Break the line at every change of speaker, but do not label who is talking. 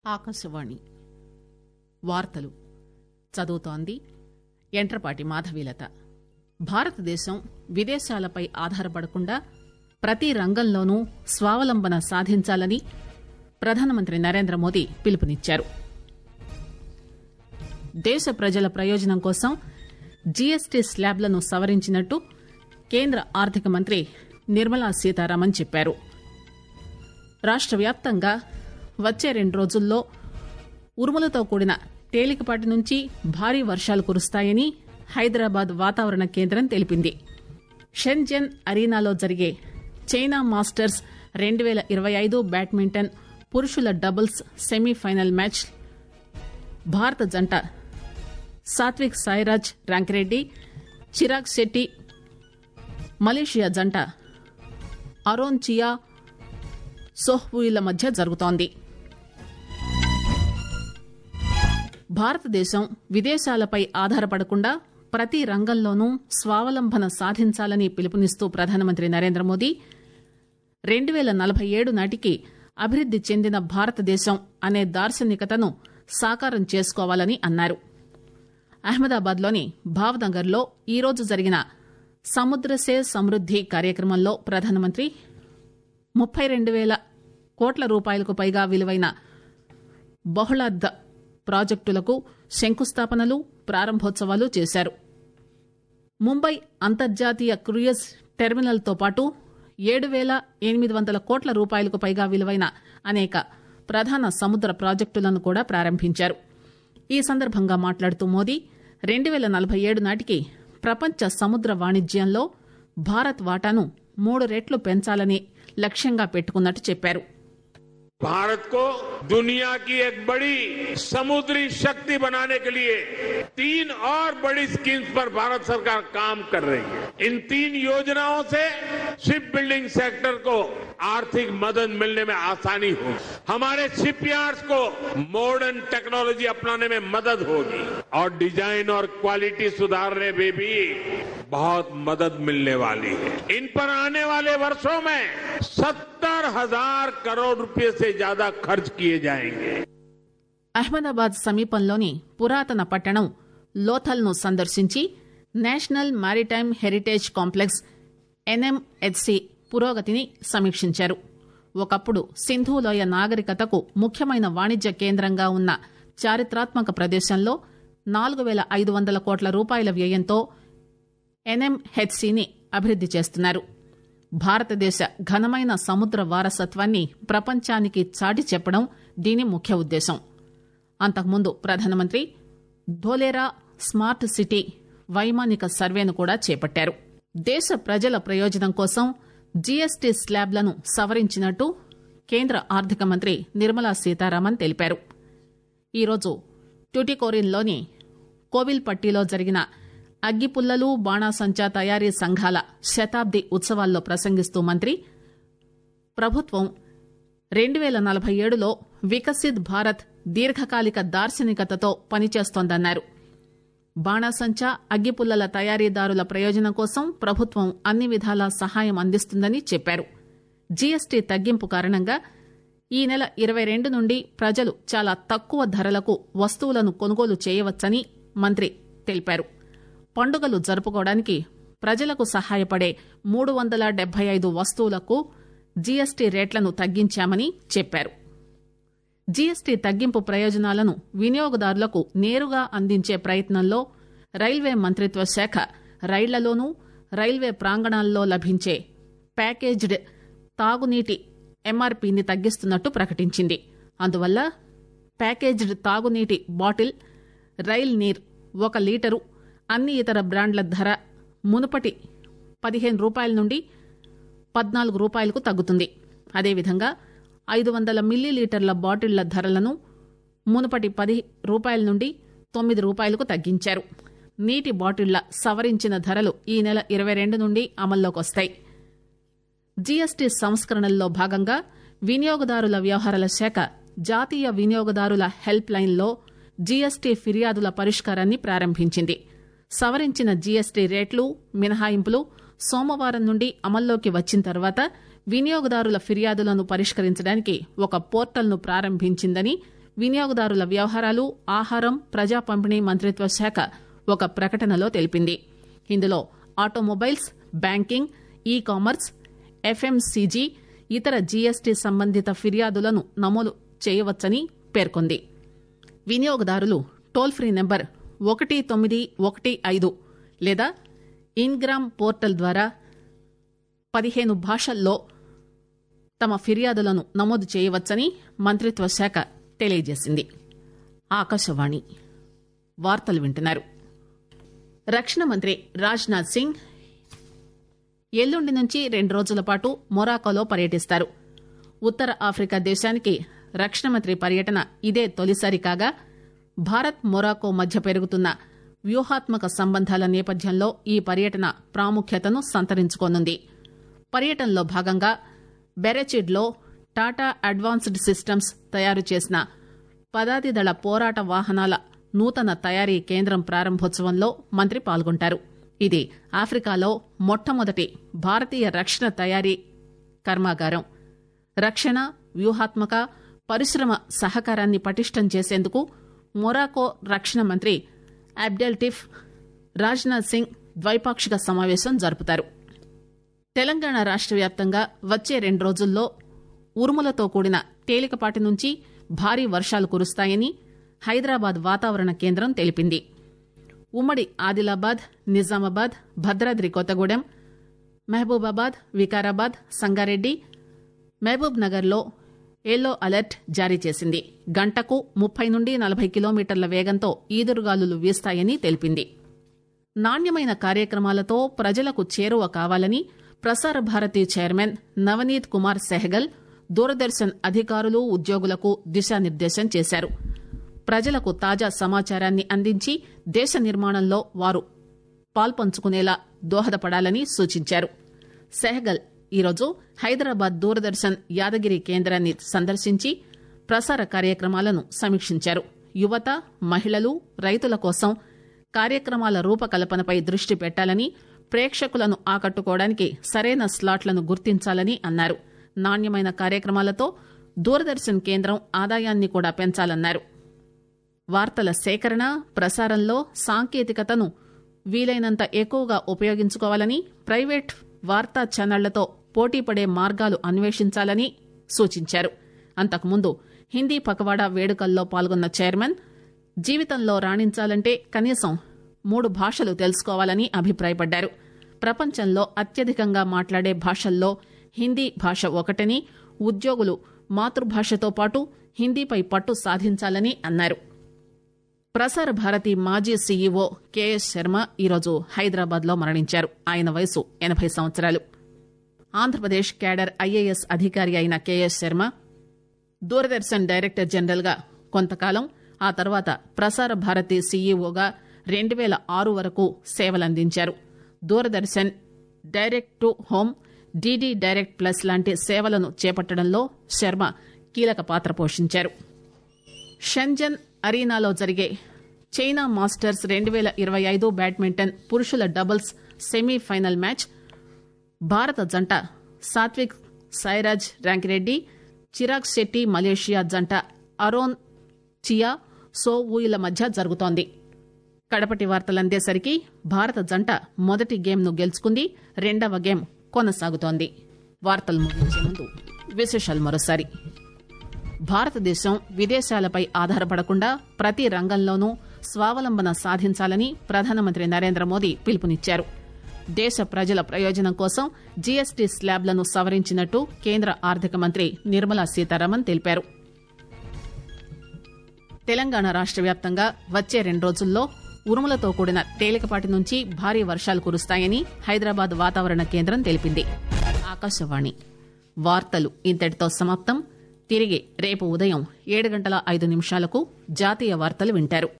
ఆకాశవాణి వార్తలు చదువుతోంది యంట్రపాటి మాధవీలత భారతదేశం విదేశాలపై ఆధారపడకుండా ప్రతి రంగంలోనూ స్వావలంబన సాధించాలని ప్రధానమంత్రి నరేంద్రమోదీ పిలుపునిచ్చారు దేశ ప్రజల ప్రయోజనం కోసం జీఎస్టీ స్లాబ్లను సవరించినట్టు కేంద్ర ఆర్థిక మంత్రి నిర్మలా సీతారామన్ చెప్పారు రాష్ట వ్యాప్తంగా వచ్చే రెండు రోజుల్లో ఉరుములతో కూడిన తేలికపాటి నుంచి భారీ వర్షాలు కురుస్తాయని హైదరాబాద్ వాతావరణ కేంద్రం తెలిపింది షెన్జెన్ అరీనాలో జరిగే చైనా మాస్టర్స్ రెండు పేల ఇరవై ఐదు బ్యాడ్మింటన్ పురుషుల డబుల్స్ సెమీఫైనల్ మ్యాచ్ భారత జంట సాత్విక్ సాయిరాజ్ రంకిరెడ్డి చిరాగ్ శెట్టి మలేషియా జంట అరోన్ చియా సోహ్బుయిల మధ్య జరుగుతోంది భారతదేశం విదేశాలపై ఆధారపడకుండా ప్రతి రంగంలోనూ స్వావలంబన సాధించాలని పిలుపునిస్తూ ప్రధానమంత్రి నరేంద్ర మోదీ రెండు పేల నలభై ఏడు నాటికి అభివృద్ది చెందిన భారతదేశం అనే దార్శనికతను సాకారం చేసుకోవాలని అన్నారు అహ్మదాబాద్లోని భావ్నగర్లో ఈరోజు జరిగిన సముద్రసే సమృద్ది కార్యక్రమంలో ప్రధానమంత్రి ముప్పై రెండు పేల కోట్ల రూపాయలకు పైగా విలువైన బహుళార్థ ప్రాజెక్టులకు శంకుస్థాపనలు ప్రారంభోత్సవాలు చేశారు ముంబై అంతర్జాతీయ క్రూయిజ్ టెర్మినల్తో పాటు ఏడు పేల ఎనిమిది వందల కోట్ల రూపాయలకు పైగా విలువైన అనేక ప్రధాన సముద్ర ప్రాజెక్టులను కూడా ప్రారంభించారు ఈ సందర్భంగా మాట్లాడుతూ మోదీ రెండు పేల నలభై ఏడు నాటికి ప్రపంచ సముద్ర వాణిజ్యంలో భారత్ వాటాను మూడు రెట్లు పెంచాలని లక్ష్యంగా పెట్టుకున్నట్టు చెప్పారు
भारत को दुनिया की एक बड़ी समुद्री शक्ति बनाने के लिए तीन और बड़ी स्कीम्स पर भारत सरकार काम कर रही है इन तीन योजनाओं से शिप बिल्डिंग सेक्टर को आर्थिक मदद मिलने में आसानी होगी हमारे शिपयार्ड्स को मॉडर्न टेक्नोलॉजी अपनाने में मदद होगी और डिजाइन और क्वालिटी सुधारने में भी बहुत मदद मिलने वाली है इन पर आने वाले वर्षों में सत्तर हजार करोड़ रुपए से ज्यादा खर्च किए जाएंगे
అహ్మదాబాద్ సమీపంలోని పురాతన పట్టణం లోథల్ను సందర్శించి national maritime heritage complex NMHC పురోగతిని సమీక్షించారు ఒకప్పుడు సింధులోయ నాగరికతకు ముఖ్యమైన వాణిజ్య కేంద్రంగా ఉన్న చారిత్రాత్మక ప్రదేశంలో నాలుగు పేల ఐదు వందల కోట్ల రూపాయల వ్యయంతో ఎన్ఎంహెచ్సిని అభివృద్ది చేస్తున్నారు భారతదేశ ఘనమైన సముద్ర వారసత్వాన్ని ప్రపంచానికి చాటి చెప్పడం దీని ముఖ్య ఉద్దేశం అంతకుముందు ప్రధానమంత్రి ధోలేరా స్మార్ట్ సిటీ వైమానిక సర్వేను కూడా చేపట్టారు దేశ ప్రజల ప్రయోజనం కోసం జీఎస్టీ స్లాబ్లను సవరించినట్టు కేంద్ర ఆర్థిక మంత్రి నిర్మలా సీతారామన్ తెలిపారు ఈరోజు ట్యుటికోరిన్లోని కోవిల్పట్టిలో జరిగిన అగ్గిపుల్లలు బాణాసంచా తయారీ సంఘాల శతాబ్ది ఉత్సవాల్లో ప్రసంగిస్తూ మంత్రి ప్రభుత్వం రెండు పేల నలభై ఏడులో వికసిత్ భారత్ దీర్ఘకాలిక దార్శనికతతో పనిచేస్తోందన్నారు బాణాసంచా అగ్గిపుల్లల తయారీదారుల ప్రయోజనం కోసం ప్రభుత్వం అన్ని విధాలా సహాయం అందిస్తుందని చెప్పారు జీఎస్టీ తగ్గింపు కారణంగా ఈ నెల ఇరవై రెండు నుండి ప్రజలు చాలా తక్కువ ధరలకు వస్తువులను కొనుగోలు చేయవచ్చని మంత్రి తెలిపారు పండుగలు జరుపుకోవడానికి ప్రజలకు సహాయపడే మూడు వందల డెబ్బై ఐదు వస్తువులకు జీఎస్టీ రేట్లను తగ్గించామని చెప్పారు జీఎస్టీ తగ్గింపు ప్రయోజనాలను వినియోగదారులకు నేరుగా అందించే ప్రయత్నంలో రైల్వే మంత్రిత్వ శాఖ రైళ్లలోనూ రైల్వే ప్రాంగణాల్లో లభించే ప్యాకేజ్డ్ తాగునీటి ఎంఆర్పీని తగ్గిస్తున్నట్టు ప్రకటించింది అందువల్ల ప్యాకేజ్డ్ తాగునీటి బాటిల్ రైల్ నీర్ ఒక లీటరు అన్ని ఇతర బ్రాండ్ల ధర మునుపటి పదిహేను రూపాయల నుండి పద్నాలుగు రూపాయలకు తగ్గుతుంది అదేవిధంగా ఐదు వందల మిల్లీలీటర్ల బాటిళ్ల ధరలను మునుపటి పది రూపాయల నుండి తొమ్మిది రూపాయలకు తగ్గించారు నీటి బాటిళ్ల సవరించిన ధరలు ఈ నెల ఇరవై రెండు నుండి అమల్లోకి వస్తాయి జీఎస్టీ సంస్కరణల్లో భాగంగా వినియోగదారుల వ్యవహారాల శాఖ జాతీయ వినియోగదారుల హెల్ప్ లైన్లో జీఎస్టీ ఫిర్యాదుల పరిష్కారాన్ని ప్రారంభించింది సవరించిన జీఎస్టీ రేట్లు మినహాయింపులు సోమవారం నుండి అమల్లోకి వచ్చిన తర్వాత వినియోగదారుల ఫిర్యాదులను పరిష్కరించడానికి ఒక పోర్టల్ను ప్రారంభించిందని వినియోగదారుల వ్యవహారాలు ఆహారం ప్రజా పంపిణీ మంత్రిత్వ శాఖ ఒక ప్రకటనలో తెలిపింది ఇందులో automobiles banking e commerce FMCG ఇతర జీఎస్టీ సంబంధిత ఫిర్యాదులను నమోదు చేయవచ్చని పేర్కొంది వినియోగదారులు టోల్ ఫ్రీ నెంబర్ ఒకటి తొమ్మిది ఒకటి ఐదు లేదా ఇన్గ్రామ్ పోర్టల్ ద్వారా పదిహేను భాషల్లో తమ ఫిర్యాదులను నమోదు చేయవచ్చని మంత్రిత్వ శాఖ తెలియజేసింది ఆకాశవాణి వార్తలు వింటున్నారు రక్షణ మంత్రి రాజ్నాథ్ సింగ్ ఎల్లుండి నుంచి రెండు రోజుల పాటు మొరాకోలో పర్యటిస్తారు ఉత్తర ఆఫ్రికా దేశానికి రక్షణ మంత్రి పర్యటన ఇదే తొలిసారి కాగా భారత్ మొరాకో మధ్య పెరుగుతున్న వ్యూహాత్మక సంబంధాల నేపథ్యంలో ఈ పర్యటన ప్రాముఖ్యతను సంతరించుకోనుంది పర్యటనలో భాగంగా బెరెచిడ్లో టాటా అడ్వాన్స్డ్ సిస్టమ్స్ తయారు చేసిన పదాతి దళ పోరాట వాహనాల నూతన తయారీ కేంద్రం ప్రారంభోత్సవంలో మంత్రి పాల్గొంటారు ఇది ఆఫ్రికాలో మొట్టమొదటి భారతీయ రక్షణ తయారీ కర్మాగారం రక్షణ వ్యూహాత్మక పరిశ్రమ సహకారాన్ని పటిష్టం చేసేందుకు మొరాకో రక్షణ మంత్రి అబ్డెల్టిఫ్ రాజ్నాథ్ సింగ్ ద్వైపాక్షిక సమావేశం జరుపుతారు తెలంగాణ రాష్ట వ్యాప్తంగా వచ్చే రెండు రోజుల్లో ఉరుములతో కూడిన తేలికపాటి నుంచి భారీ వర్షాలు కురుస్తాయని హైదరాబాద్ వాతావరణ కేంద్రం తెలిపింది ఉమ్మడి ఆదిలాబాద్ నిజామాబాద్ భద్రాద్రి కొత్తగూడెం మహబూబాబాద్ వికారాబాద్ సంగారెడ్డి మహబూబ్ నగర్లో ఎల్లో అలర్ట్ జారీ చేసింది గంటకు ముప్పై నుండి నలభై కిలోమీటర్ల వేగంతో ఈదురుగాలులు వీస్తాయని తెలిపింది నాణ్యమైన కార్యక్రమాలతో ప్రజలకు చేరువ కావాలని ప్రసార భారతి చైర్మన్ నవనీత్ కుమార్ సెహగల్ దూరదర్శన్ అధికారులు ఉద్యోగులకు దిశానిర్దేశం చేశారు ప్రజలకు తాజా సమాచారాన్ని అందించి దేశ నిర్మాణంలో వారు పాల్పంచుకునేలా దోహదపడాలని సూచించారు సెహగల్ ఈరోజు హైదరాబాద్ దూరదర్శన్ యాదగిరి కేంద్రాన్ని సందర్శించి ప్రసార కార్యక్రమాలను సమీక్షించారు యువత మహిళలు రైతుల కోసం కార్యక్రమాల రూపకల్పనపై దృష్టి పెట్టాలని ప్రేక్షకులను ఆకట్టుకోవడానికి సరైన స్లాట్లను గుర్తించాలని అన్నారు నాణ్యమైన కార్యక్రమాలతో దూరదర్శన్ కేంద్రం ఆదాయాన్ని కూడా పెంచాలన్నారు వార్తల సేకరణ ప్రసారంలో సాంకేతికతను వీలైనంత ఎక్కువగా ఉపయోగించుకోవాలని ప్రైవేట్ వార్తా ఛానళ్లతో పోటీపడే మార్గాలు అన్వేషించాలని సూచించారు అంతకుముందు హిందీ పకవాడా వేడుకల్లో పాల్గొన్న చైర్మన్ జీవితంలో రాణించాలంటే కనీసం మూడు భాషలు తెలుసుకోవాలని అభిప్రాయపడ్డారు ప్రపంచంలో అత్యధికంగా మాట్లాడే భాషల్లో హిందీ భాష ఒకటని ఉద్యోగులు మాతృభాషతో పాటు హిందీపై పట్టు సాధించాలని అన్నారు ప్రసార భారతి మాజీ సీఈఓ కెఎస్ శర్మ ఈరోజు హైదరాబాద్ లో మరణించారు ఆయన వయసు ఎనభై సంవత్సరాలు ఆంధ్రప్రదేశ్ క్యాడర్ ఐఏఎస్ అధికారి అయిన KS Sharma Doordarshan director general గా కొంతకాలం ఆ తర్వాత ప్రసార భారతి సీఈఓగా రెండు పేల ఆరు వరకు సేవలందించారు Doordarshan direct to home DD direct plus లాంటి సేవలను చేపట్టడంలో శర్మ కీలక పాత్ర పోషించారు షెంజన్ అరీనాలో జరిగే చైనా మాస్టర్స్ రెండు పేల ఇరవై ఐదు బ్యాడ్మింటన్ పురుషుల డబుల్స్ సెమీఫైనల్ మ్యాచ్ భారత జంట సాత్విక్ సాయిరాజ్ ర్యాంకిరెడ్డి చిరాగ్ శెట్టి మలేషియా జంట అరోన్ చియా సో ఊయిల మధ్య జరుగుతోంది కడపటి వార్తలందేసరికి భారత జంట మొదటి గేమ్ను గెలుచుకుంది రెండవ గేమ్ కొనసాగుతోంది వార్తలు ముగించే ముందు విశేషాలు మరోసారి భారతదేశం విదేశాలపై ఆధారపడకుండా ప్రతి రంగంలోనూ స్వావలంబన సాధించాలని ప్రధానమంత్రి నరేంద్ర మోదీ పిలుపునిచ్చారు దేశ ప్రజల ప్రయోజనం కోసం జీఎస్టీ స్లాబ్లను సవరించినట్టు కేంద్ర ఆర్థిక మంత్రి నిర్మలా సీతారామన్ తెలిపారు తెలంగాణ రాష్ట వ్యాప్తంగా వచ్చే రెండు రోజుల్లో ఉరుములతో కూడిన తేలికపాటి నుంచి భారీ వర్షాలు కురుస్తాయని హైదరాబాద్ వాతావరణ కేంద్రం తెలిపింది ఆకాశవాణి వార్తలు ఇంతటితో సమాప్తం తిరిగి రేపు ఉదయం ఏడు గంటల ఐదు నిమిషాలకు జాతీయ వార్తలు వింటారు